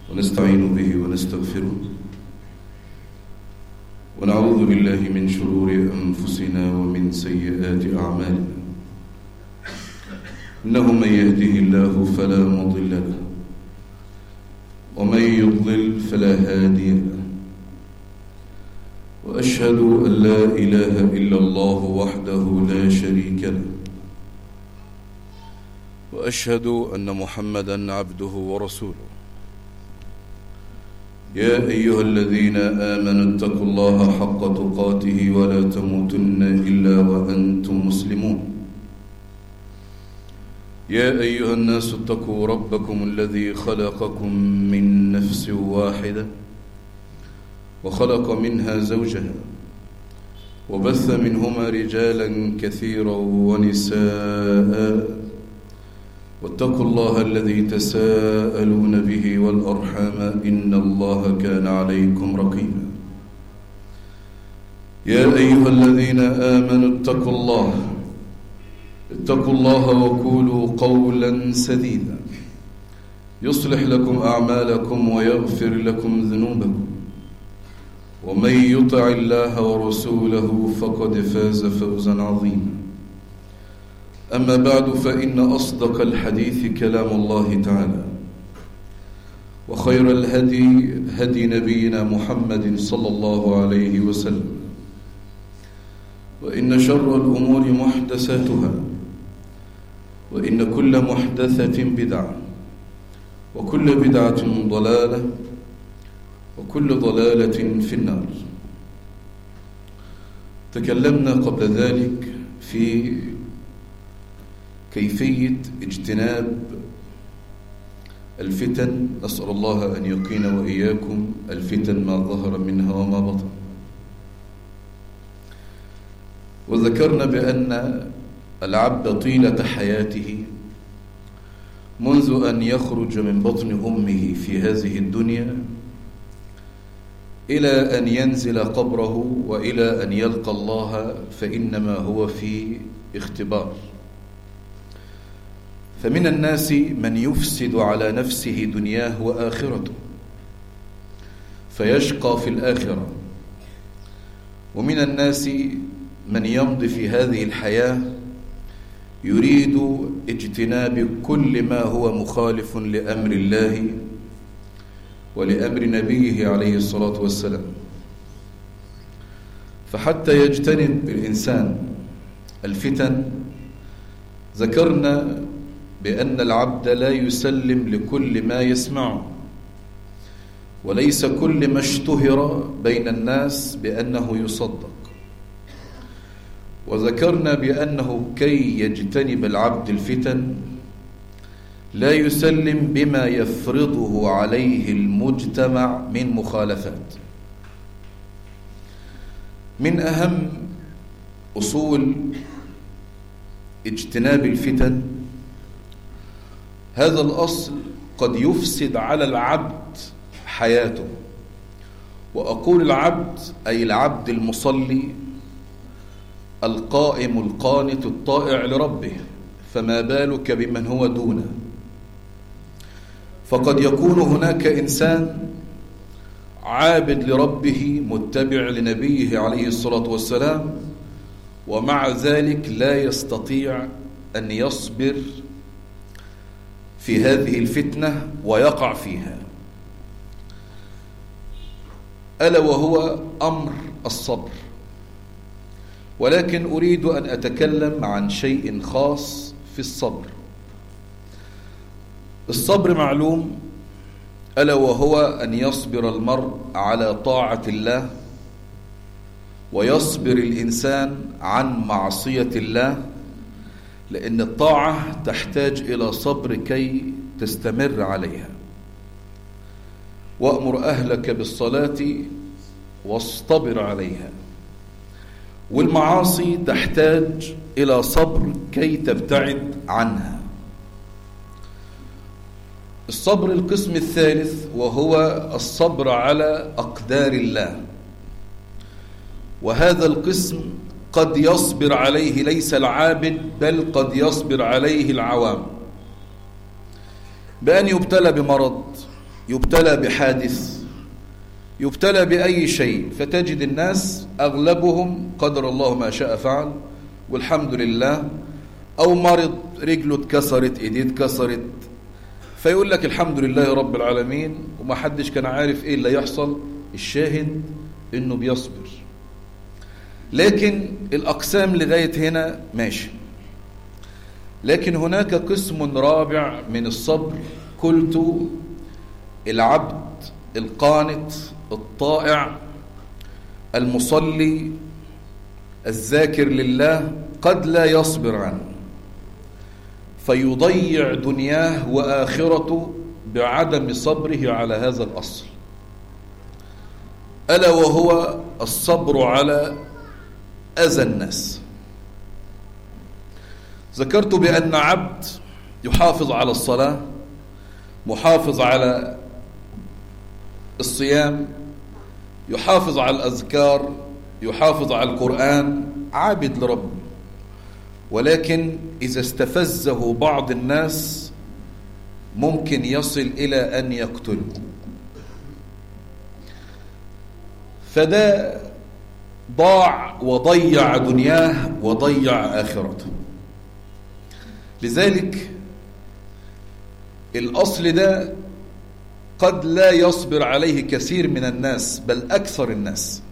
ونستعين به ونستغفره ونعوذ بالله من شرور أنفسنا ومن سيئات أعمالنا إنه من يهده الله فلا مضل له ومن يضلل فلا هادي له وأشهد أن لا إله إلا الله وحده لا شريك له وأشهد أن محمدا عبده ورسوله يا أيها الذين آمنوا اتقوا الله حق تقاته ولا تموتن إلا وأنتم مسلمون يا أيها الناس اتقوا ربكم الذي خلقكم من نفس واحدة وخلق منها زوجها وبث منهما رجالا كثيرا ونساء واتقوا الله الذي تساءلون به والأرحام إن الله كان عليكم رقيبا يا أيها الذين آمنوا اتقوا الله اتقوا الله وقولوا قولا سديدا يصلح لكم أعمالكم ويغفر لكم ذنوبكم ومن يطع الله ورسوله فقد فاز فوزا عظيما أما بعد فإن أصدق الحديث كلام الله تعالى وخير الهدي هدي نبينا محمد صلى الله عليه وسلم وإن شر الأمور محدثاتها وإن كل محدثة بدعة وكل بدعة ضلالة وكل ضلالة في النار تكلمنا قبل ذلك في كيفية اجتناب الفتن نسأل الله أن يقين وإياكم الفتن ما ظهر منها وما بطن وذكرنا بأن العبد طيلة حياته منذ أن يخرج من بطن أمه في هذه الدنيا إلى أن ينزل قبره وإلى أن يلقى الله فإنما هو في اختبار فمن الناس من يفسد على نفسه دنياه وآخرته فيشقى في الآخرة ومن الناس من يمضي في هذه الحياة يريد اجتناب كل ما هو مخالف لأمر الله ولأمر نبيه عليه الصلاة والسلام فحتى يجتنب الإنسان الفتن ذكرنا بأن العبد لا يسلم لكل ما يسمعه وليس كل ما اشتهر بين الناس بأنه يصدق وذكرنا بأنه كي يجتنب العبد الفتن لا يسلم بما يفرضه عليه المجتمع من مخالفات من أهم أصول اجتناب الفتن هذا الأصل قد يفسد على العبد حياته وأقول العبد أي العبد المصلي القائم القانت الطائع لربه فما بالك بمن هو دونه فقد يكون هناك إنسان عابد لربه متبع لنبيه عليه الصلاة والسلام ومع ذلك لا يستطيع أن يصبر في هذه الفتنة ويقع فيها ألا وهو أمر الصبر ولكن أريد أن أتكلم عن شيء خاص في الصبر الصبر معلوم ألا وهو أن يصبر المرء على طاعة الله ويصبر الإنسان عن معصية الله لأن الطاعة تحتاج إلى صبر كي تستمر عليها وأمر أهلك بالصلاة واصطبر عليها والمعاصي تحتاج إلى صبر كي تبتعد عنها الصبر القسم الثالث وهو الصبر على أقدار الله وهذا القسم قد يصبر عليه ليس العابد بل قد يصبر عليه العوام بأن يبتلى بمرض يبتلى بحادث يبتلى بأي شيء فتجد الناس أغلبهم قدر الله ما شاء فعل والحمد لله أو مرض رجله اتكسرت ايديه اتكسرت فيقول لك الحمد لله رب العالمين وما حدش كان عارف ايه اللي يحصل الشاهد انه بيصبر لكن الأقسام لغاية هنا ماشي لكن هناك قسم رابع من الصبر قلت العبد القانت الطائع المصلي الذاكر لله قد لا يصبر عنه فيضيع دنياه وآخرته بعدم صبره على هذا الأصل ألا وهو الصبر على أذى الناس ذكرت بأن عبد يحافظ على الصلاة محافظ على الصيام يحافظ على الأذكار يحافظ على القرآن عابد لربه ولكن إذا استفزه بعض الناس ممكن يصل إلى أن يقتله فده ضاع وضيع دنياه وضيع آخرته لذلك الأصل ده قد لا يصبر عليه كثير من الناس بل أكثر الناس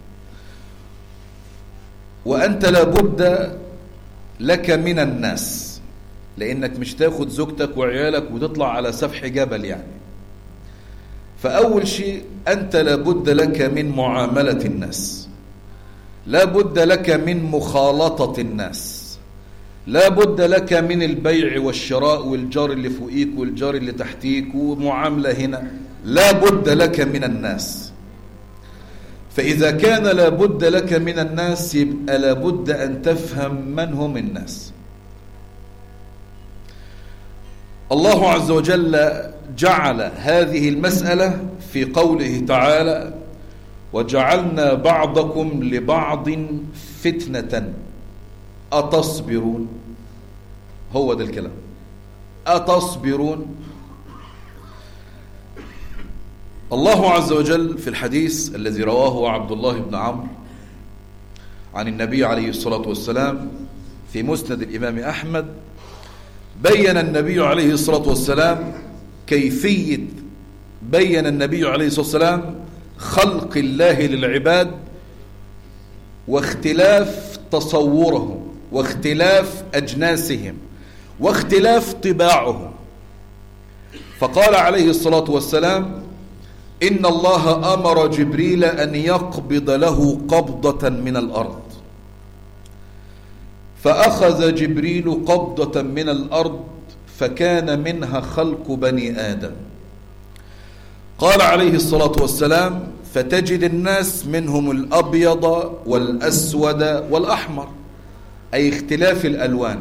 وأنت لابد لك من الناس لأنك مش تاخد زوجتك وعيالك وتطلع على سفح جبل يعني فأول شيء أنت لابد لك من معاملة الناس لابد لك من مخالطة الناس لا بد لك من البيع والشراء والجار اللي فوقيك والجار اللي تحتيك ومعاملة هنا لا بد لك من الناس فإذا كان لا بد لك من الناس يبقى لا بد أن تفهم من هم الناس الله عز وجل جعل هذه المسألة في قوله تعالى وجعلنا بعضكم لبعض فتنة أتصبرون هو ده الكلام أتصبرون الله عز وجل في الحديث الذي رواه عبد الله بن عمرو عن النبي عليه الصلاة والسلام في مسند الإمام أحمد بين النبي عليه الصلاة والسلام كيفية بين النبي عليه الصلاة والسلام خلق الله للعباد واختلاف تصورهم واختلاف أجناسهم واختلاف طباعهم فقال عليه الصلاة والسلام إن الله أمر جبريل أن يقبض له قبضة من الأرض فأخذ جبريل قبضة من الأرض فكان منها خلق بني آدم قال عليه الصلاة والسلام فتجد الناس منهم الأبيض والأسود والأحمر أي اختلاف الألوان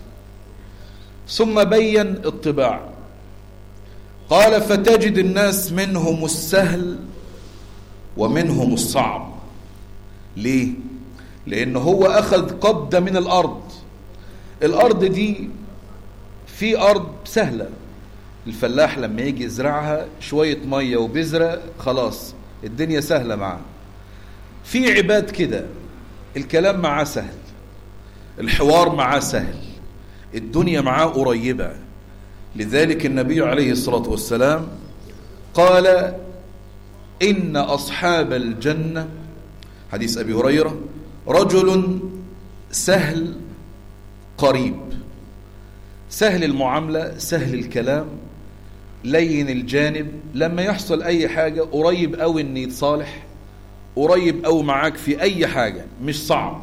ثم بين الطباع قال فتجد الناس منهم السهل ومنهم الصعب ليه لأنه هو أخذ قبضة من الأرض الأرض دي في أرض سهلة الفلاح لما يجي يزرعها شوية مية وبذرة خلاص الدنيا سهلة معاه في عباد كده الكلام معاه سهل الحوار معاه سهل الدنيا معاه قريبة لذلك النبي عليه الصلاة والسلام قال إن أصحاب الجنة حديث أبي هريرة رجل سهل قريب سهل المعاملة سهل الكلام لين الجانب لما يحصل أي حاجة قريب أو أن يتصالح قريب أو معاك في أي حاجة مش صعب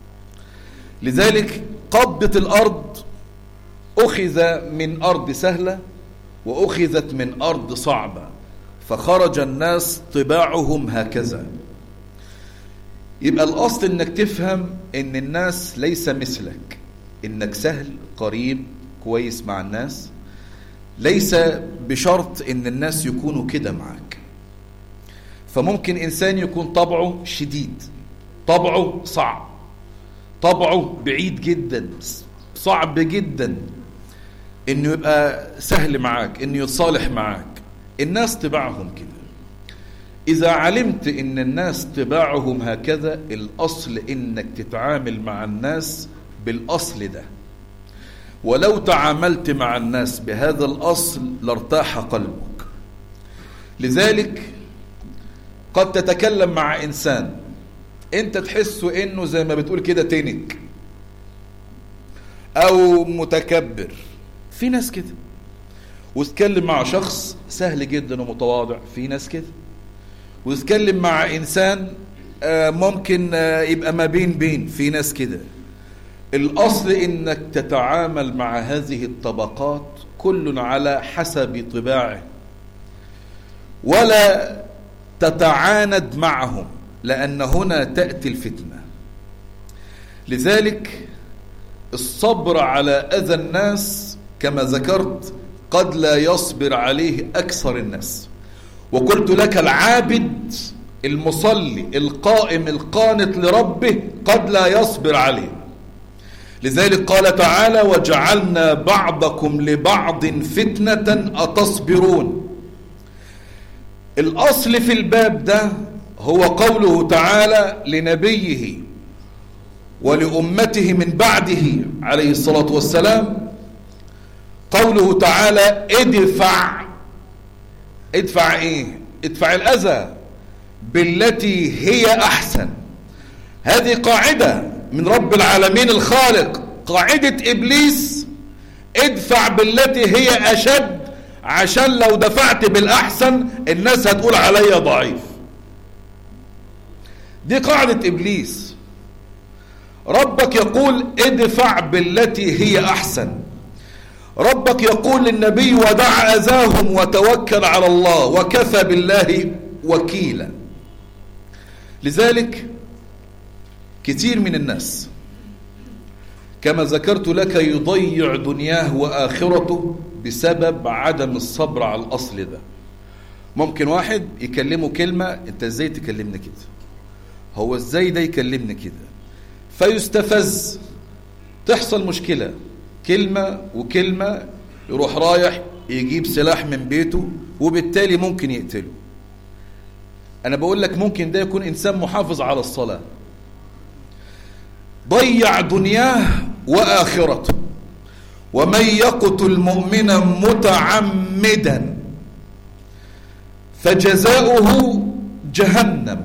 لذلك قبضة الأرض أخذ من أرض سهلة وأخذت من أرض صعبة فخرج الناس طباعهم هكذا يبقى الأصل أنك تفهم أن الناس ليس مثلك أنك سهل قريب كويس مع الناس ليس بشرط أن الناس يكونوا كده معك فممكن إنسان يكون طبعه شديد طبعه صعب طبعه بعيد جدا صعب جدا انه يبقى سهل معاك انه يتصالح معاك الناس طباعهم كده إذا علمت إن الناس طباعهم هكذا الأصل إنك تتعامل مع الناس بالأصل ده ولو تعاملت مع الناس بهذا الأصل لارتاح قلبك لذلك قد تتكلم مع إنسان أنت تحسه إنه زي ما بتقول كده تنك أو متكبر في ناس كده وتتكلم مع شخص سهل جدا ومتواضع في ناس كده وتتكلم مع إنسان ممكن يبقى ما بين بين في ناس كده الأصل إنك تتعامل مع هذه الطبقات كل على حسب طباعه ولا تتعاند معهم لأن هنا تأتي الفتنة لذلك الصبر على أذى الناس كما ذكرت قد لا يصبر عليه أكثر الناس وقلت لك العابد المصلي القائم القانت لربه قد لا يصبر عليه لذلك قال تعالى وجعلنا بعضكم لبعض فتنة أتصبرون الأصل في الباب ده هو قوله تعالى لنبيه ولأمته من بعده عليه الصلاة والسلام قوله تعالى ادفع ادفع ايه ادفع الأذى بالتي هي أحسن هذه قاعدة من رب العالمين الخالق قاعدة إبليس ادفع بالتي هي أشد عشان لو دفعت بالأحسن الناس هتقول عليا ضعيف دي قاعدة إبليس ربك يقول ادفع بالتي هي أحسن ربك يقول للنبي ودع أذاهم وتوكل على الله وكفى بالله وكيلا لذلك كثير من الناس كما ذكرت لك يضيع دنياه وآخرته بسبب عدم الصبر على الأصل ده ممكن واحد يكلمه كلمة انت ازاي تكلمني كده هو ازاي ده يكلمني كده فيستفز تحصل مشكلة كلمة وكلمة يروح رايح يجيب سلاح من بيته وبالتالي ممكن يقتله أنا بقول لك ممكن ده يكون إنسان محافظ على الصلاة ضيع دنياه وآخرته ومن يقتل مؤمنا متعمدا فجزاؤه جهنم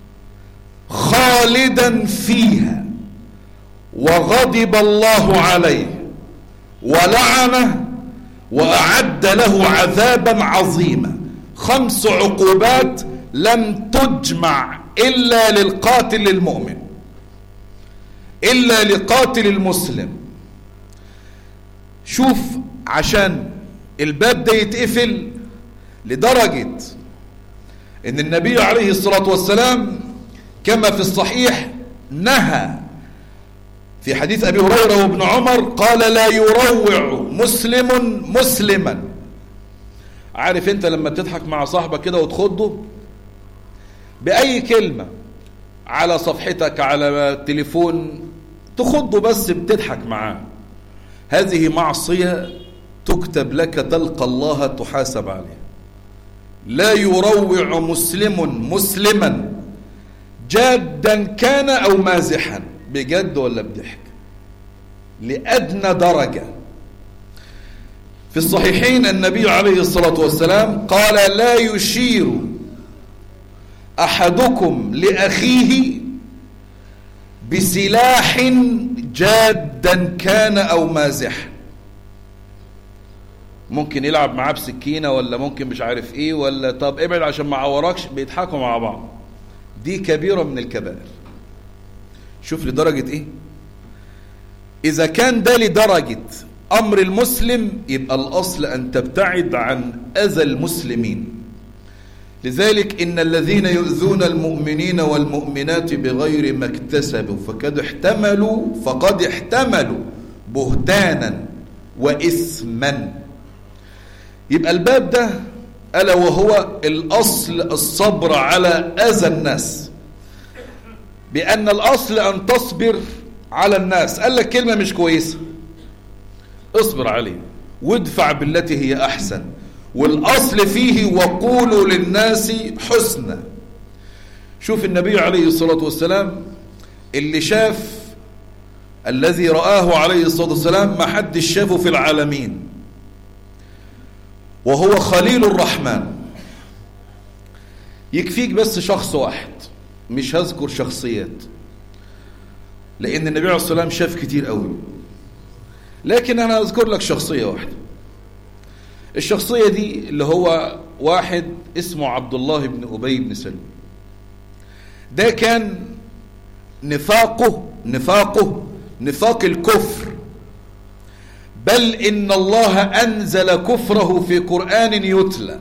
خالدا فيها وغضب الله عليه ولعنه وأعد له عذابا عظيما خمس عقوبات لم تجمع إلا للقاتل المؤمن إلا لقاتل المسلم شوف عشان الباب ده يتقفل لدرجة ان النبي عليه الصلاة والسلام كما في الصحيح نهى في حديث أبي هريرة وابن عمر قال لا يروع مسلم مسلما عارف انت لما تضحك مع صاحبك كده وتخضه بأي كلمة على صفحتك على التليفون تخضه بس بتضحك معاه هذه معصية تكتب لك تلقى الله تحاسب عليها لا يروع مسلم مسلما جادا كان أو مازحا بجد ولا بضحك لأدنى درجة في الصحيحين النبي عليه الصلاة والسلام قال لا يشير أحدكم لأخيه بسلاح جادا كان أو مازحا ممكن يلعب معاه بسكينة ولا ممكن مش عارف ايه ولا طب ابعد عشان ما عوركش بيضحكوا مع بعض دي كبيرة من الكبائر شوف لدرجة ايه اذا كان ده لدرجة امر المسلم يبقى الاصل ان تبتعد عن اذى المسلمين لذلك ان الذين يؤذون المؤمنين والمؤمنات بغير ما اكتسبوا فقد احتملوا فقد احتملوا بهتانا واثما يبقى الباب ده ألا وهو الأصل الصبر على أذى الناس بأن الأصل أن تصبر على الناس قال لك كلمة مش كويسة اصبر عليه وادفع بالتي هي أحسن والأصل فيه وقولوا للناس حسنا شوف النبي عليه الصلاة والسلام اللي شاف الذي رآه عليه الصلاة والسلام ما حد شافه في العالمين وهو خليل الرحمن يكفيك بس شخص واحد مش هذكر شخصيات لأن النبي عليه الصلاة والسلام شاف كتير قوي لكن أنا أذكر لك شخصية واحدة الشخصية دي اللي هو واحد اسمه عبد الله بن أبي بن سلول ده كان نفاقه نفاقه نفاق الكفر بل إن الله أنزل كفره في قرآن يتلى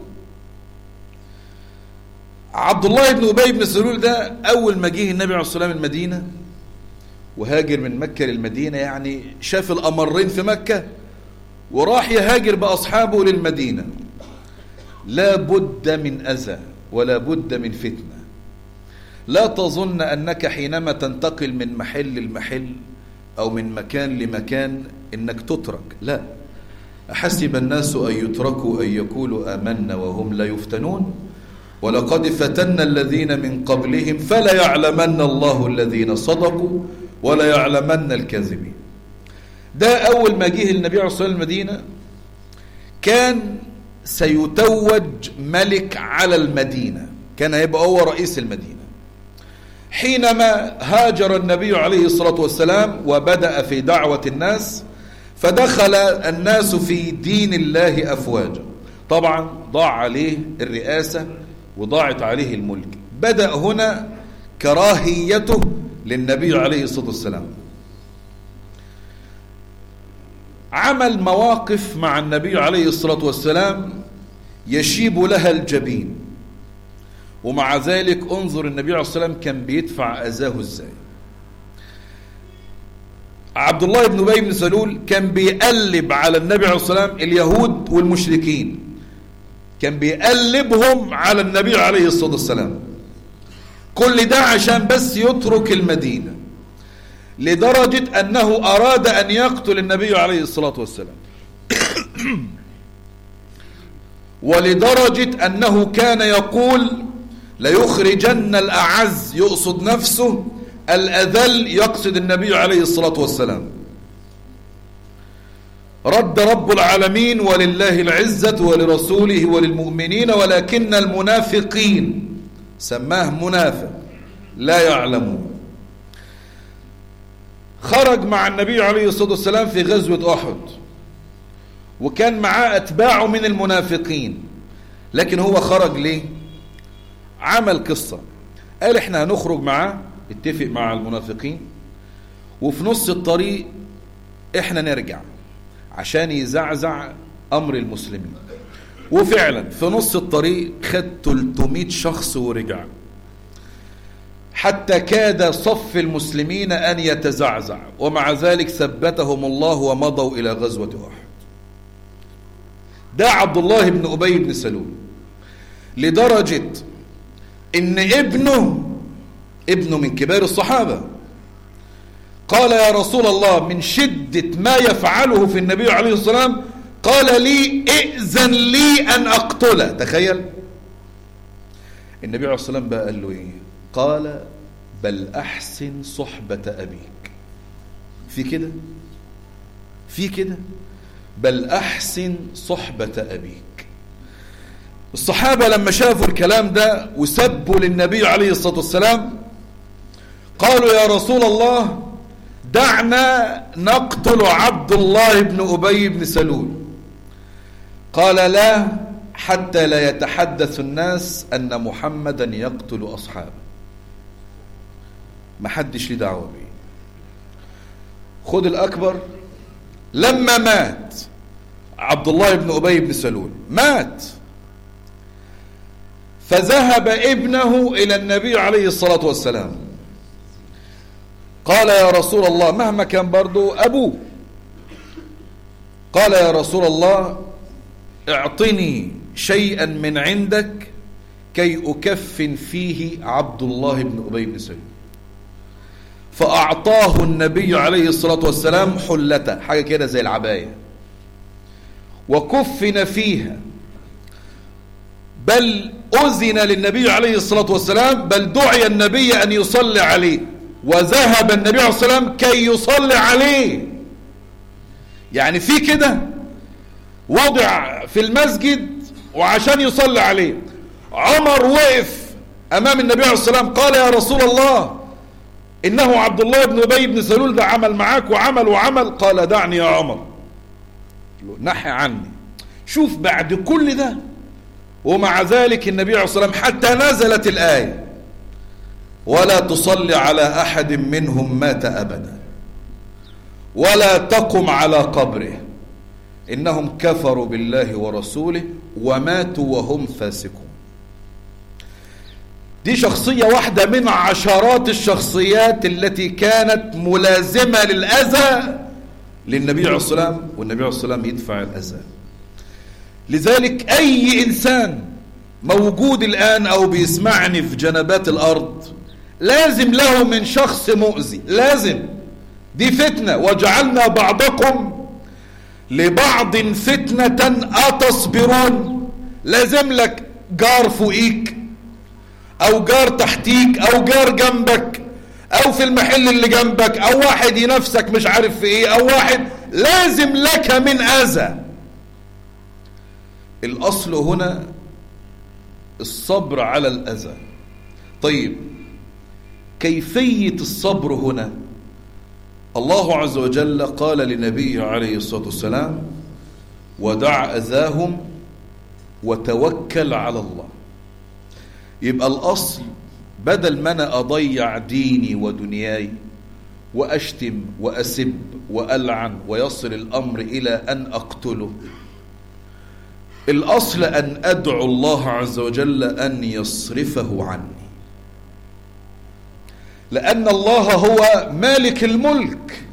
عبد الله بن أبي بن سلول ده أول ما جه النبي عليه الصلاة والسلام المدينة وهاجر من مكة للمدينة يعني شاف الأمرين في مكة وراح يهاجر بأصحابه للمدينة لا بد من أذى ولا بد من فتنة لا تظن أنك حينما تنتقل من محل لمحل أو من مكان لمكان إنك تترك لا أحسب الناس أن يتركوا أن يقولوا آمنا وهم لا يفتنون ولقد فتنا الذين من قبلهم فلا يعلمن الله الذين صدقوا ولا يعلمن الكاذبين ده أول ما جه النبي عليه الصلاة والسلام المدينة كان سيتوج ملك على المدينة كان هيبقى هو رئيس المدينة حينما هاجر النبي عليه الصلاة والسلام وبدأ في دعوة الناس فدخل الناس في دين الله أفواجا طبعا ضاع عليه الرئاسة وضاعت عليه الملك بدأ هنا كراهيته للنبي عليه الصلاة والسلام عمل مواقف مع النبي عليه الصلاة والسلام يشيب لها الجبين ومع ذلك انظر النبي عليه الصلاة والسلام كان بيدفع أذاه ازاي عبد الله بن أبي بن سلول كان بيقلب على النبي عليه الصلاة والسلام اليهود والمشركين كان بيقلبهم على النبي عليه الصلاة والسلام كل ده عشان بس يترك المدينة لدرجة أنه أراد أن يقتل النبي عليه الصلاة والسلام ولدرجة أنه كان يقول ليخرجن الأعز يقصد نفسه الأذل يقصد النبي عليه الصلاة والسلام رد رب العالمين ولله العزة ولرسوله وللمؤمنين ولكن المنافقين سماه منافق لا يعلمون خرج مع النبي عليه الصلاة والسلام في غزوة أحد وكان معاه أتباعه من المنافقين لكن هو خرج ليه عمل قصة قال احنا هنخرج معاه اتفق مع المنافقين وفي نص الطريق احنا نرجع عشان يزعزع امر المسلمين وفعلا في نص الطريق خد 300 شخص ورجع حتى كاد صف المسلمين ان يتزعزع ومع ذلك ثبتهم الله ومضوا الى غزوه احد ده عبد الله بن ابي بن سلول لدرجه ان ابنه ابنه من كبار الصحابه قال يا رسول الله من شدة ما يفعله في النبي عليه الصلاة والسلام قال لي ائذن لي أن أقتله تخيل النبي عليه الصلاة والسلام بقى قال له إيه قال بل أحسن صحبة أبيك في كده في كده بل أحسن صحبة أبيك الصحابة لما شافوا الكلام ده وسبوا للنبي عليه الصلاة والسلام قالوا يا رسول الله دعنا نقتل عبد الله بن أبي بن سلول قال لا حتى لا يتحدث الناس أن محمدا يقتل أصحابه ما حدش ليه دعوة بيه خد الأكبر لما مات عبد الله بن أبي بن سلول مات فذهب ابنه إلى النبي عليه الصلاة والسلام قال يا رسول الله مهما كان برضو أبوه قال يا رسول الله اعطني شيئا من عندك كي أكفن فيه عبد الله بن أبي بن سلول فأعطاه النبي عليه الصلاة والسلام حلته حاجة كده زي العباية وكفن فيها بل أذن للنبي عليه الصلاة والسلام بل دعي النبي أن يصلي عليه وذهب النبي عليه الصلاة والسلام كي يصلي عليه يعني في كده وضع في المسجد وعشان يصلي عليه عمر وقف أمام النبي عليه الصلاة والسلام قال يا رسول الله إنه عبد الله بن أبي بن سلول ده عمل معاك وعمل وعمل قال دعني يا عمر نحي عني شوف بعد كل ده ومع ذلك النبي عليه الصلاة والسلام حتى نزلت الآية ولا تصلي على أحد منهم مات أبدا ولا تقم على قبره إنهم كفروا بالله ورسوله وماتوا وهم فاسقون دي شخصية واحدة من عشرات الشخصيات التي كانت ملازمة للأذى للنبي عليه الصلاة والسلام والنبي عليه الصلاة والسلام يدفع الأذى لذلك أي إنسان موجود الآن أو بيسمعني في جنبات الأرض لازم له من شخص مؤذي لازم دي فتنة وجعلنا بعضكم لبعض فتنة أتصبرون لازم لك جار فوقيك أو جار تحتيك أو جار جنبك أو في المحل اللي جنبك أو واحد ينافسك مش عارف في إيه أو واحد لازم لك من أذى الأصل هنا الصبر على الأذى طيب كيفية الصبر هنا الله عز وجل قال لنبيه عليه الصلاة والسلام ودع أذاهم وتوكل على الله يبقى الأصل بدل ما أنا أضيع ديني ودنياي وأشتم وأسب وألعن ويصل الأمر إلى أن أقتله الأصل أن أدعو الله عز وجل أن يصرفه عني لأن الله هو مالك الملك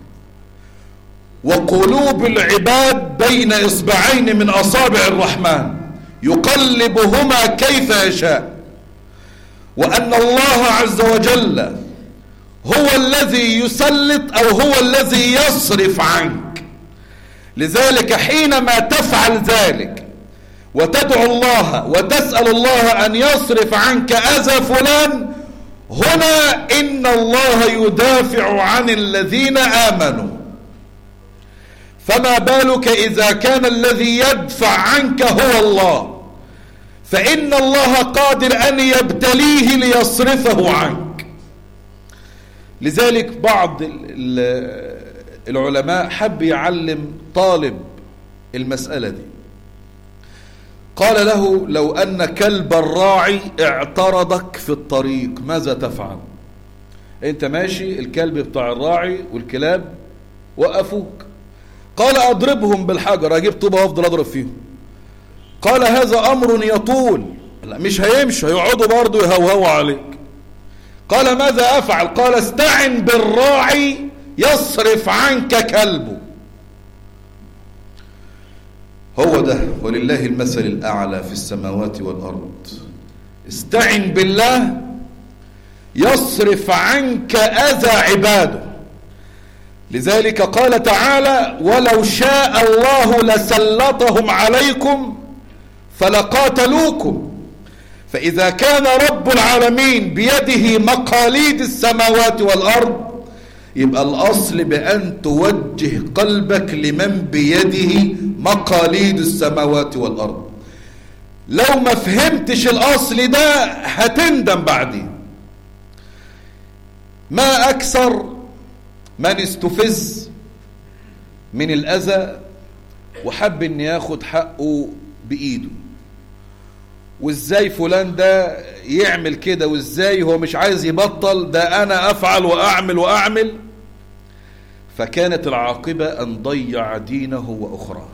وقلوب العباد بين إصبعين من أصابع الرحمن يقلبهما كيف يشاء وأن الله عز وجل هو الذي يسلط أو هو الذي يصرف عنك لذلك حينما تفعل ذلك وتدعو الله وتسأل الله أن يصرف عنك أذى فلان هنا إن الله يدافع عن الذين آمنوا فما بالك إذا كان الذي يدفع عنك هو الله فإن الله قادر أن يبتليه ليصرفه عنك لذلك بعض العلماء حب يعلم طالب المسألة دي قال له لو أن كلب الراعي اعترضك في الطريق ماذا تفعل انت ماشي الكلب بتاع الراعي والكلاب وقفوك قال اضربهم بالحجر اجيب طوبة وافضل اضرب فيهم قال هذا امر يطول لا مش هيمشي هيقعدوا برضه يهوهوا عليك قال ماذا افعل قال استعن بالراعي يصرف عنك كلبه هو ده ولله المثل الأعلى في السماوات والأرض استعن بالله يصرف عنك أذى عباده لذلك قال تعالى ولو شاء الله لسلطهم عليكم فلقاتلوكم فإذا كان رب العالمين بيده مقاليد السماوات والأرض يبقى الأصل بأن توجه قلبك لمن بيده مقاليد السماوات والأرض لو ما فهمتش الأصل ده هتندم بعدين ما أكثر من استفز من الأذى وحب أن ياخد حقه بإيده وازاي فلان ده يعمل كده وازاي هو مش عايز يبطل ده انا افعل واعمل واعمل فكانت العاقبة ان ضيع دينه واخراه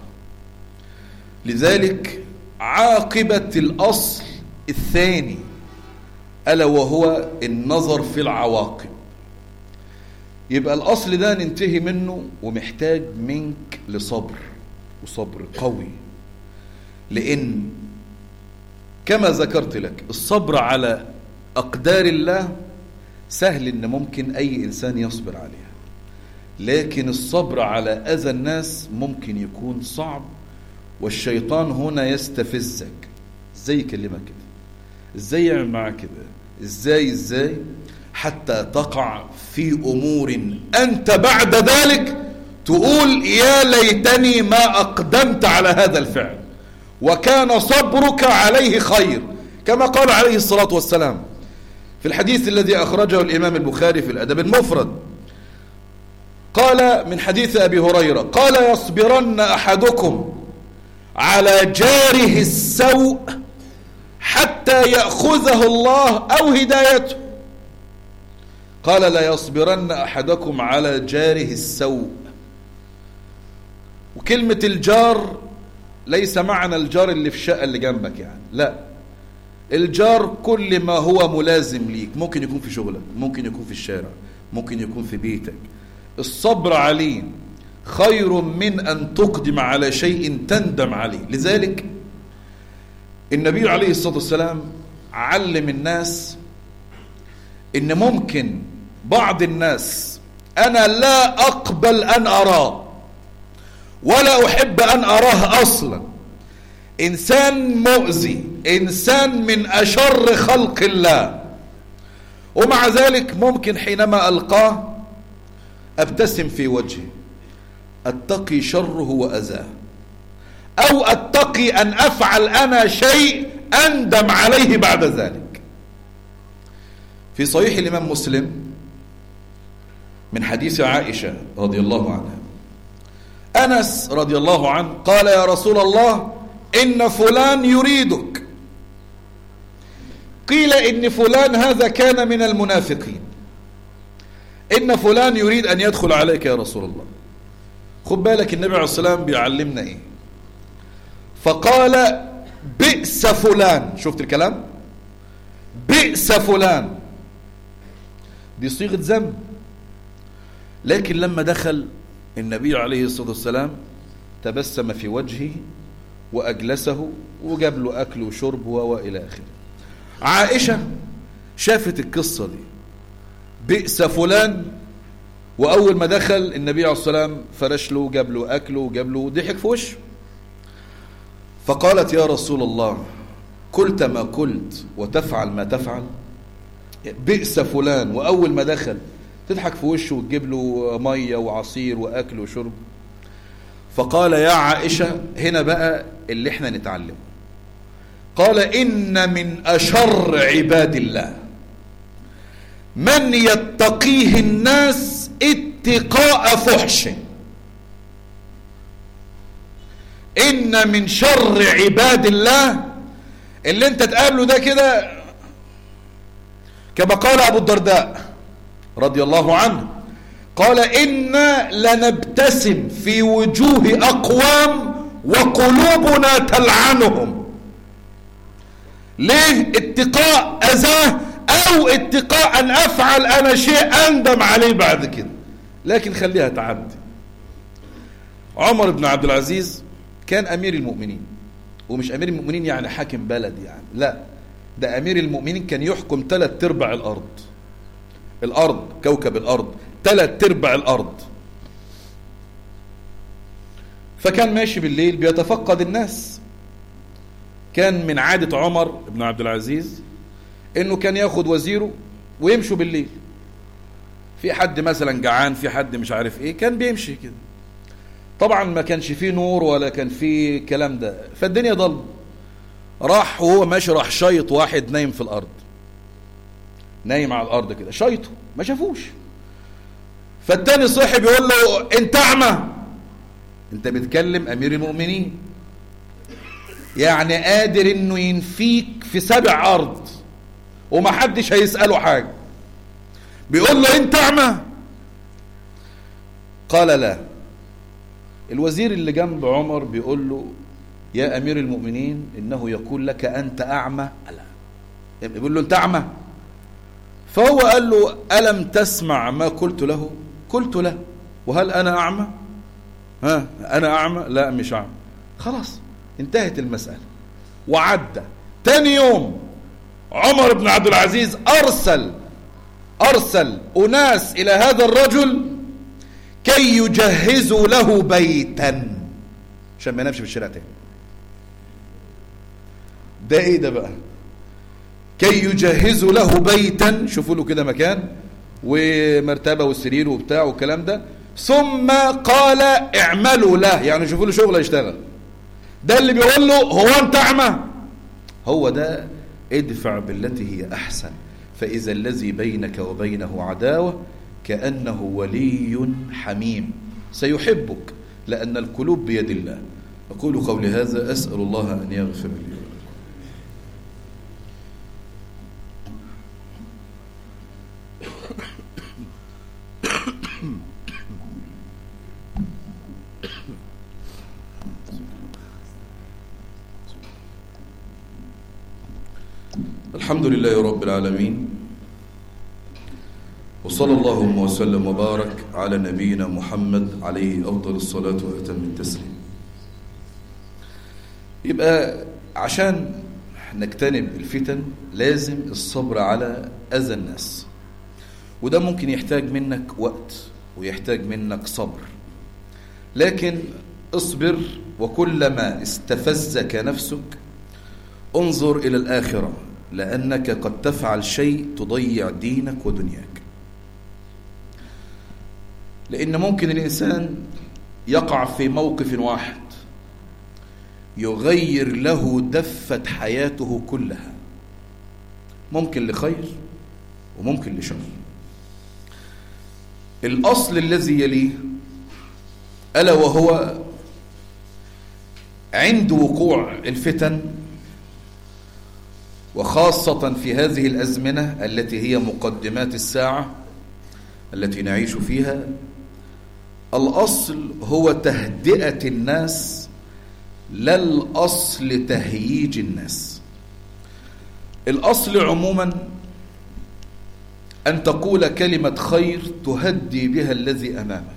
لذلك عاقبة الاصل الثاني الا وهو النظر في العواقب يبقى الاصل ده ننتهي منه ومحتاج منك لصبر وصبر قوي لان كما ذكرت لك الصبر على أقدار الله سهل إن ممكن أي إنسان يصبر عليها لكن الصبر على أذى الناس ممكن يكون صعب والشيطان هنا يستفزك ازاي يكلمك كده ازاي يعمل معاك كده ازاي ازاي حتى تقع في امور انت بعد ذلك تقول يا ليتني ما اقدمت على هذا الفعل وكان صبرك عليه خير كما قال عليه الصلاة والسلام في الحديث الذي أخرجه الإمام البخاري في الأدب المفرد قال من حديث أبي هريرة قال يصبرن أحدكم على جاره السوء حتى يأخذه الله أو هدايته قال لا يصبرن أحدكم على جاره السوء وكلمة الجار ليس معنى الجار اللي في الشقة اللي جنبك يعني لا الجار كل ما هو ملازم ليك ممكن يكون في شغلك ممكن يكون في الشارع ممكن يكون في بيتك الصبر عليه خير من أن تقدم على شيء تندم عليه لذلك النبي عليه الصلاة والسلام علم الناس إن ممكن بعض الناس أنا لا أقبل أن أراه ولا أحب أن أراه أصلا إنسان مؤذي إنسان من أشر خلق الله ومع ذلك ممكن حينما ألقاه أبتسم في وجهه أتقي شره وأذاه أو أتقي أن أفعل أنا شيء أندم عليه بعد ذلك في صحيح الإمام مسلم من حديث عائشة رضي الله عنها أنس رضي الله عنه قال يا رسول الله إن فلان يريدك قيل إن فلان هذا كان من المنافقين إن فلان يريد أن يدخل عليك يا رسول الله خد بالك النبي عليه الصلاة والسلام بيعلمنا إيه فقال بئس فلان شفت الكلام بئس فلان دي صيغة ذنب لكن لما دخل النبي عليه الصلاة والسلام تبسم في وجهه وأجلسه وجاب له أكل وشرب وإلى آخره عائشة شافت القصة دي بئس فلان وأول ما دخل النبي عليه الصلاة والسلام فرش له وجاب له أكله وجاب له ضحك في وشه فقالت يا رسول الله قلت ما قلت وتفعل ما تفعل بئس فلان وأول ما دخل تضحك في وشه وتجيب له مية وعصير وأكل وشرب فقال يا عائشة هنا بقى اللي احنا نتعلمه قال إن من أشر عباد الله من يتقيه الناس اتقاء فحش إن من شر عباد الله اللي انت تقابله ده كده كما قال أبو الدرداء رضي الله عنه قال إنا لنبتسم في وجوه أقوام وقلوبنا تلعنهم ليه اتقاء أذاه أو اتقاء أن أفعل أنا شيء أندم عليه بعد كده لكن خليها تعدي عمر بن عبد العزيز كان أمير المؤمنين ومش أمير المؤمنين يعني حاكم بلد يعني لا ده أمير المؤمنين كان يحكم ثلاث ارباع الأرض الأرض كوكب الأرض ثلاث ارباع الأرض فكان ماشي بالليل بيتفقد الناس كان من عادة عمر بن عبد العزيز انه كان ياخد وزيره ويمشوا بالليل في حد مثلا جعان في حد مش عارف ايه كان بيمشي كده طبعا ما كانش فيه نور ولا كان فيه كلام ده فالدنيا ضل راح وهو ماشي راح شيط واحد نايم في الارض نايم على الارض كده شيطه ما شافوش فالتاني صاحب يقول له انت اعمى انت بتكلم امير المؤمنين يعني قادر انه ينفيك في سبع ارض ومحدش هيسأله حاجة بيقول له انت اعمى قال لا الوزير اللي جنب عمر بيقول له يا امير المؤمنين انه يقول لك انت اعمى لا بيقول له انت اعمى فهو قال له الم تسمع ما قلت له قلت له وهل انا اعمى ها انا اعمى لا مش اعمى خلاص انتهت المسألة وعدى تاني يوم عمر بن عبد العزيز أرسل أرسل أناس إلى هذا الرجل كي يجهزوا له بيتا عشان ما ينامش في الشارع تاني ده ايه ده بقى كي يجهزوا له بيتا شوفوا له كده مكان ومرتبة والسرير وبتاع والكلام ده ثم قال اعملوا له يعني شوفوا له شغل يشتغل ده اللي بيقول له هو انت اعمى هو ده ادفع بالتي هي احسن فاذا الذي بينك وبينه عداوة كأنه ولي حميم سيحبك لأن القلوب بيد الله أقول قولي هذا أسأل الله أن يغفر لي الحمد لله رب العالمين وصلى الله وسلم وبارك على نبينا محمد عليه أفضل الصلاة وأتم التسليم يبقى عشان نجتنب الفتن لازم الصبر على أذى الناس وده ممكن يحتاج منك وقت ويحتاج منك صبر لكن اصبر وكلما استفزك نفسك انظر إلى الآخرة لأنك قد تفعل شيء تضيع دينك ودنياك لأن ممكن الإنسان يقع في موقف واحد يغير له دفة حياته كلها ممكن لخير وممكن لشر الأصل الذي يليه ألا وهو عند وقوع الفتن وخاصة في هذه الأزمنة التي هي مقدمات الساعة التي نعيش فيها الأصل هو تهدئة الناس لا الأصل تهييج الناس الأصل عموما أن تقول كلمة خير تهدي بها الذي أمامك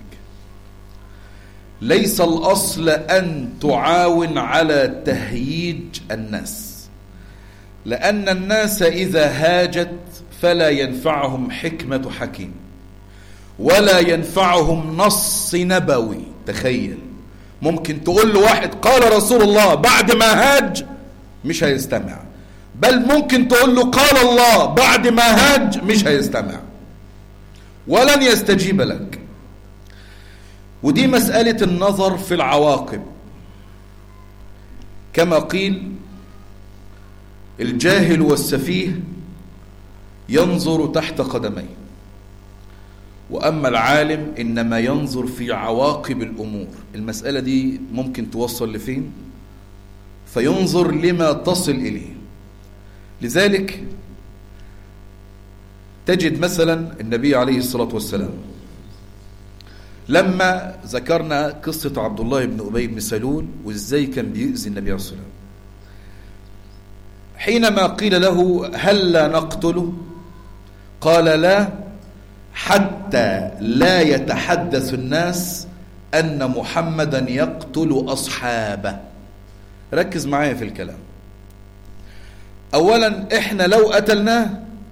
ليس الأصل أن تعاون على تهييج الناس لأن الناس إذا هاجت فلا ينفعهم حكمة حكيم ولا ينفعهم نص نبوي تخيل ممكن تقول له واحد قال رسول الله بعد ما هاج مش هيستمع بل ممكن تقول له قال الله بعد ما هاج مش هيستمع ولن يستجيب لك ودي مسألة النظر في العواقب كما قيل الجاهل والسفيه ينظر تحت قدميه وأما العالم إنما ينظر في عواقب الأمور المسألة دي ممكن توصل لفين فينظر لما تصل إليه لذلك تجد مثلا النبي عليه الصلاة والسلام لما ذكرنا قصة عبد الله بن أبي بن سلول وإزاي كان بيؤذي النبي عليه الصلاة والسلام حينما قيل له هل لا نقتله قال لا حتى لا يتحدث الناس أن محمدا يقتل أصحابه ركز معايا في الكلام أولا إحنا لو قتلناه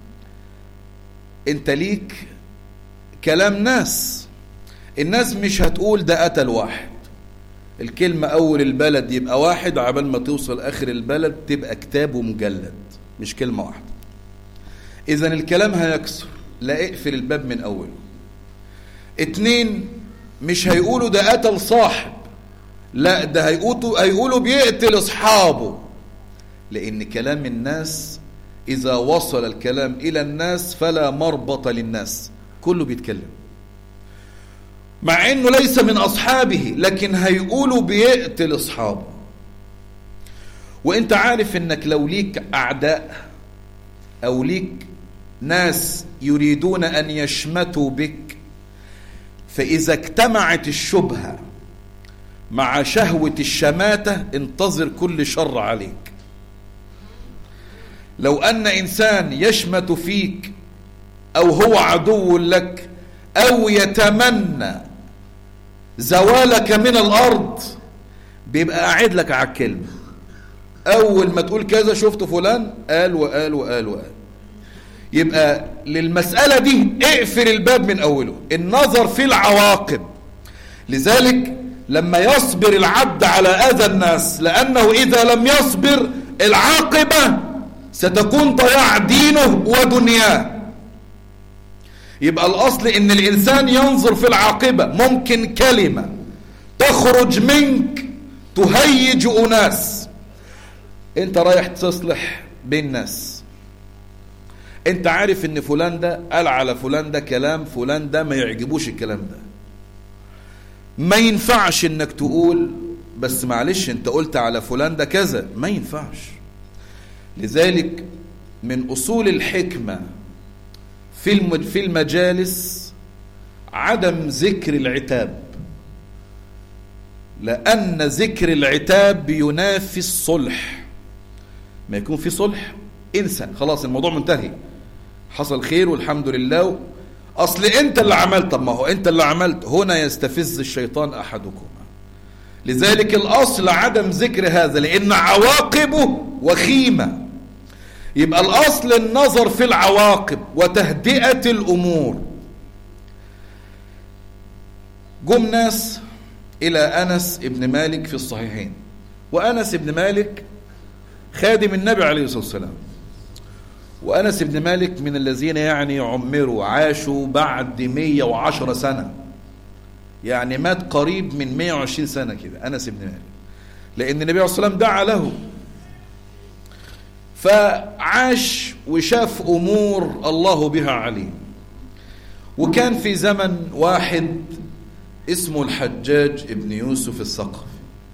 أنت ليك كلام ناس الناس مش هتقول ده قتل واحد الكلمة أول البلد يبقى واحد عبال ما توصل آخر البلد تبقى كتاب ومجلد مش كلمة واحدة إذا الكلام هيكسر لا اقفل الباب من أوله اتنين مش هيقولوا ده قتل صاحب لا ده هيقولوا, هيقولوا بيقتل أصحابه لأن كلام الناس إذا وصل الكلام إلى الناس فلا مربط للناس كله بيتكلم مع انه ليس من اصحابه لكن هيقولوا بيقتل اصحابه وانت عارف انك لو ليك اعداء او ليك ناس يريدون ان يشمتوا بك فاذا اجتمعت الشبهه مع شهوه الشماته انتظر كل شر عليك لو ان انسان يشمت فيك او هو عدو لك او يتمنى زوالك من الارض بيبقى قاعد لك على الكلمه اول ما تقول كذا شفت فلان قال وقال وقال وقال يبقى للمسألة دي اقفل الباب من أوله النظر في العواقب لذلك لما يصبر العبد على أذى الناس لأنه إذا لم يصبر العاقبة ستكون ضياع دينه ودنياه يبقى الأصل إن الإنسان ينظر في العاقبة ممكن كلمة تخرج منك تهيج أناس أنت رايح تصلح بين الناس أنت عارف إن فلان ده قال على فلان ده كلام فلان ده ما يعجبوش الكلام ده ما ينفعش إنك تقول بس معلش أنت قلت على فلان ده كذا ما ينفعش لذلك من أصول الحكمة في في المجالس عدم ذكر العتاب لأن ذكر العتاب ينافي الصلح ما يكون في صلح انسى خلاص الموضوع منتهي حصل خير والحمد لله أصل أنت اللي عملت طب ما هو أنت اللي عملت هنا يستفز الشيطان أحدكم لذلك الأصل عدم ذكر هذا لأن عواقبه وخيمة يبقى الأصل النظر في العواقب وتهدئة الأمور جم ناس إلى أنس ابن مالك في الصحيحين وأنس ابن مالك خادم النبي عليه الصلاة والسلام وأنس ابن مالك من الذين يعني عمروا عاشوا بعد 110 سنة يعني مات قريب من 120 سنة كده أنس ابن مالك لأن النبي عليه الصلاة والسلام دعا له فعاش وشاف أمور الله بها عليم وكان في زمن واحد اسمه الحجاج ابن يوسف الثقفي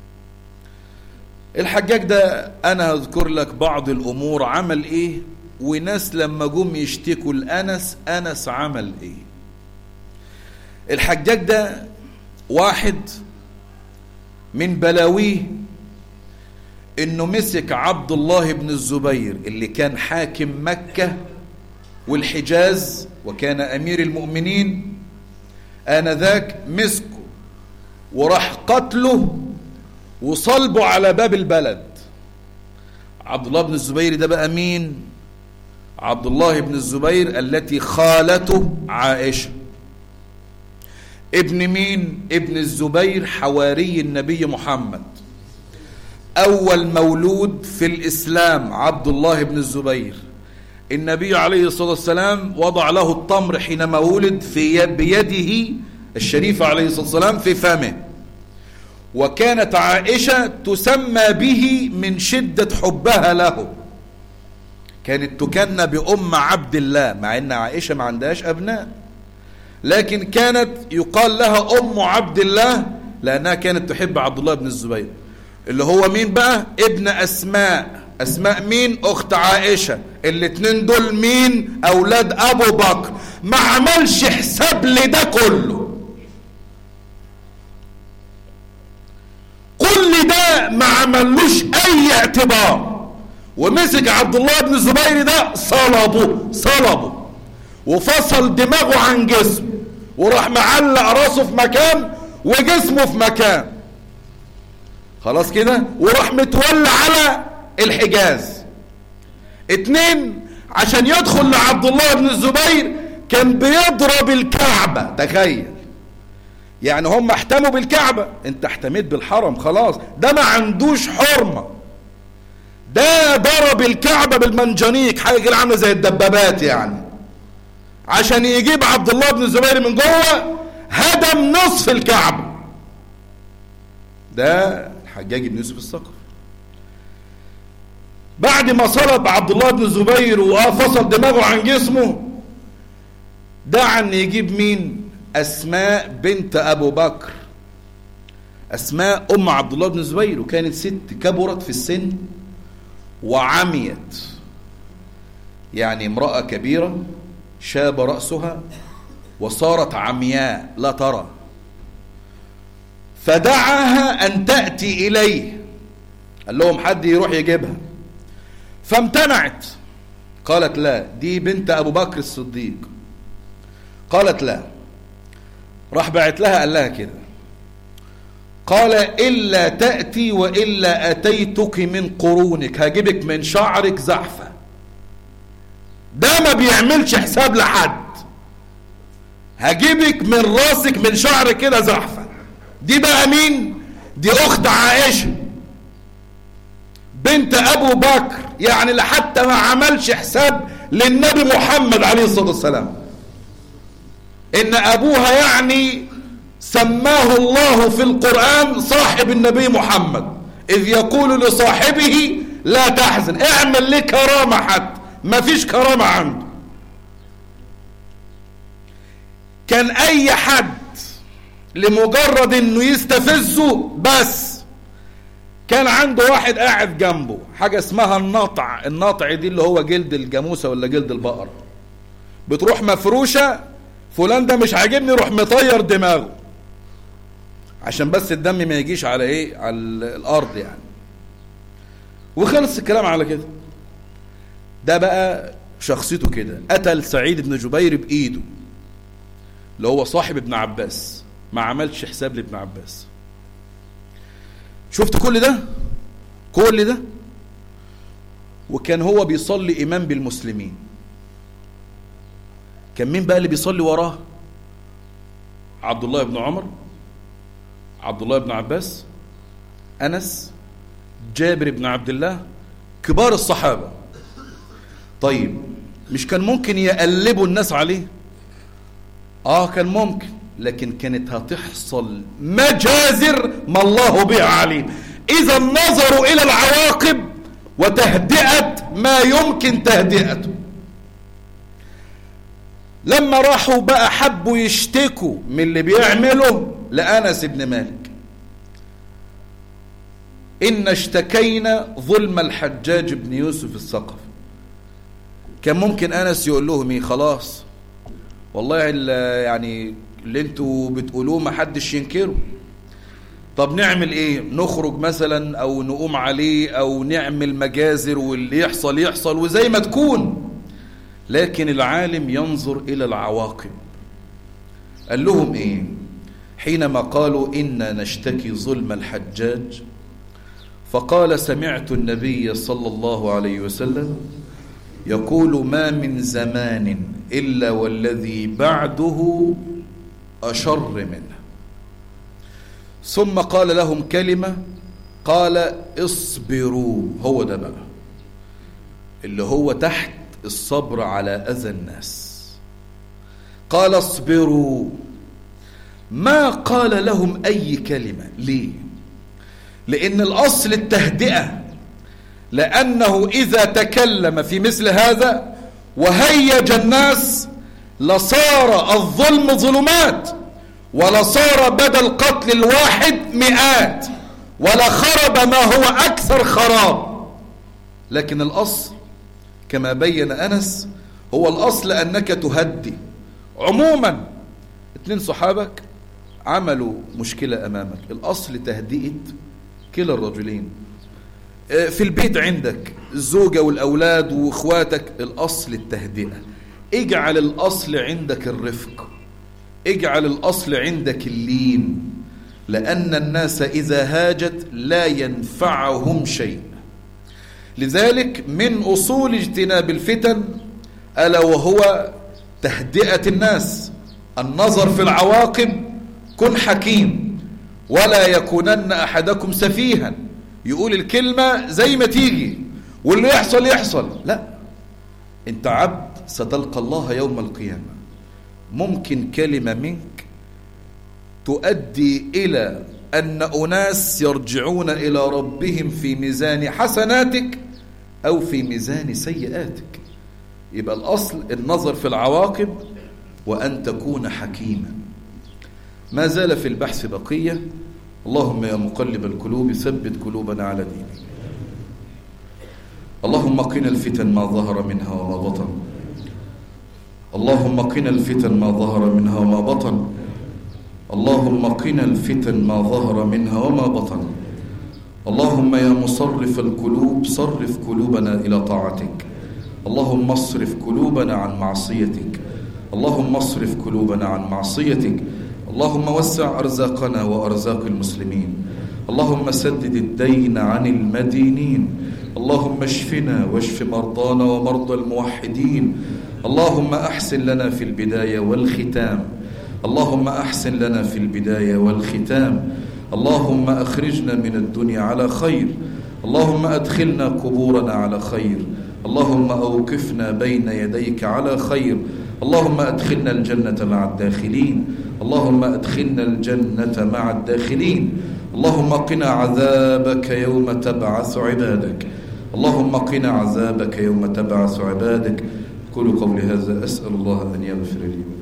الحجاج ده أنا هذكر لك بعض الأمور عمل إيه وناس لما جم يشتكوا لأنس أنس عمل إيه الحجاج ده واحد من بلاويه انه مسك عبد الله بن الزبير اللي كان حاكم مكة والحجاز وكان امير المؤمنين انذاك مسكه وراح قتله وصلبه على باب البلد عبد الله بن الزبير ده بقى مين عبد الله بن الزبير التي خالته عائشة ابن مين ابن الزبير حواري النبي محمد أول مولود في الإسلام عبد الله بن الزبير النبي عليه الصلاة والسلام وضع له التمر حينما ولد في بيده الشريفة عليه الصلاة والسلام في فمه وكانت عائشة تسمى به من شدة حبها له كانت تكنى بأم عبد الله مع أن عائشة ما عندهاش أبناء لكن كانت يقال لها أم عبد الله لأنها كانت تحب عبد الله بن الزبير اللي هو مين بقى ابن أسماء أسماء مين أخت عائشة الاتنين دول مين أولاد أبو بكر ما عملش حساب لده كله كل ده ما عملوش أي اعتبار ومسك عبد الله بن الزبير ده صلبه صلبه وفصل دماغه عن جسمه وراح معلق راسه في مكان وجسمه في مكان خلاص كده وراح متولى على الحجاز اتنين عشان يدخل لعبد الله بن الزبير كان بيضرب الكعبة تخيل يعني هم احتموا بالكعبة انت احتميت بالحرم خلاص ده ما عندوش حرمة ده ضرب الكعبة بالمنجنيق حاجة كده عاملة زي الدبابات يعني عشان يجيب عبد الله بن الزبير من جوه هدم نصف الكعبة ده الحجاج بن يوسف الثقفي بعد ما صلب عبد الله بن الزبير وفصل دماغه عن جسمه دعا ان يجيب مين اسماء بنت ابو بكر اسماء ام عبد الله بن الزبير وكانت ست كبرت في السن وعميت يعني امرأة كبيرة شاب رأسها وصارت عمياء لا ترى فدعاها أن تأتي إليه قال لهم حد يروح يجيبها فامتنعت قالت لا دي بنت أبو بكر الصديق قالت لا راح بعت لها قال لها كده قال إلا تأتي وإلا أتيتك من قرونك هجيبك من شعرك زحفة ده ما بيعملش حساب لحد هجيبك من راسك من شعرك كده زحفة دي بقى مين دي أخت عائشة انت ابو بكر يعني لحتى ما عملش حساب للنبي محمد عليه الصلاة والسلام ان ابوها يعني سماه الله في القرآن صاحب النبي محمد اذ يقول لصاحبه لا تحزن اعمل لي كرامة حتى ما فيش كرامة عنده كان اي حد لمجرد انه يستفزه بس كان عنده واحد قاعد جنبه حاجة اسمها النطع النطع دي اللي هو جلد الجاموسة ولا جلد البقر بتروح مفروشة فلان ده مش عاجبني روح مطير دماغه عشان بس الدم ما يجيش على ايه على الارض يعني وخلص الكلام على كده ده بقى شخصيته كده قتل سعيد بن جبير بايده اللي هو صاحب ابن عباس ما عملش حساب لابن عباس شفت كل ده كل ده وكان هو بيصلي إمام بالمسلمين كان مين بقى اللي بيصلي وراه عبد الله بن عمر عبد الله بن عباس أنس جابر بن عبد الله كبار الصحابة طيب مش كان ممكن يقلبوا الناس عليه اه كان ممكن لكن كانت هتحصل مجازر ما الله بها عليم اذا نظروا الى العواقب وتهدئة ما يمكن تهدئته لما راحوا بقى حبوا يشتكوا من اللي بيعمله لأنس بن مالك إن اشتكينا ظلم الحجاج بن يوسف الثقفي كان ممكن أنس يقول لهم ايه خلاص والله يعني اللي انتوا بتقولوه ما حدش ينكره طب نعمل ايه نخرج مثلا او نقوم عليه او نعمل مجازر واللي يحصل يحصل وزي ما تكون لكن العالم ينظر الى العواقب قال لهم ايه حينما قالوا إنا نشتكي ظلم الحجاج فقال سمعت النبي صلى الله عليه وسلم يقول ما من زمان إلا والذي بعده أشر منه ثم قال لهم كلمة قال اصبروا هو ده بقى اللي هو تحت الصبر على أذى الناس قال اصبروا ما قال لهم أي كلمة ليه لأن الأصل التهدئة لأنه إذا تكلم في مثل هذا وهيج الناس لصار الظلم ظلمات ولصار بدل قتل الواحد مئات ولخرب ما هو أكثر خراب لكن الأصل كما بين أنس هو الأصل أنك تهدي عموما اتنين صحابك عملوا مشكلة أمامك الأصل تهدئة كلا الرجلين في البيت عندك الزوجة والأولاد وإخواتك الأصل التهدئة اجعل الأصل عندك الرفق اجعل الأصل عندك اللين لأن الناس إذا هاجت لا ينفعهم شيء لذلك من أصول اجتناب الفتن ألا وهو تهدئة الناس النظر في العواقب كن حكيم ولا يكونن أحدكم سفيها يقول الكلمة زي ما تيجي واللي يحصل يحصل لا انت عبد ستلقى الله يوم القيامة ممكن كلمة منك تؤدي إلى أن أناس يرجعون إلى ربهم في ميزان حسناتك أو في ميزان سيئاتك يبقى الأصل النظر في العواقب وأن تكون حكيما ما زال في البحث بقية اللهم يا مقلب القلوب ثبت قلوبنا على دينك اللهم قنا الفتن ما ظهر منها وما بطن اللهم قنا الفتن ما ظهر منها وما بطن اللهم قنا الفتن ما ظهر منها وما بطن اللهم يا مصرف القلوب صرف قلوبنا إلى طاعتك اللهم اصرف قلوبنا عن معصيتك اللهم اصرف قلوبنا عن معصيتك اللهم وسع أرزاقنا وأرزاق المسلمين اللهم سدد الدين عن المدينين اللهم اشفنا واشف مرضانا ومرضى الموحدين اللهم أحسن لنا في البداية والختام اللهم أحسن لنا في البداية والختام اللهم أخرجنا من الدنيا على خير اللهم أدخلنا قبورنا على خير اللهم أوقفنا بين يديك على خير اللهم أدخلنا الجنة مع الداخلين اللهم أدخلنا الجنة مع الداخلين اللهم قنا عذابك يوم تبعث عبادك اللهم قنا عذابك يوم تبعث عبادك قولوا قولي هذا أسأل الله أن يغفر لي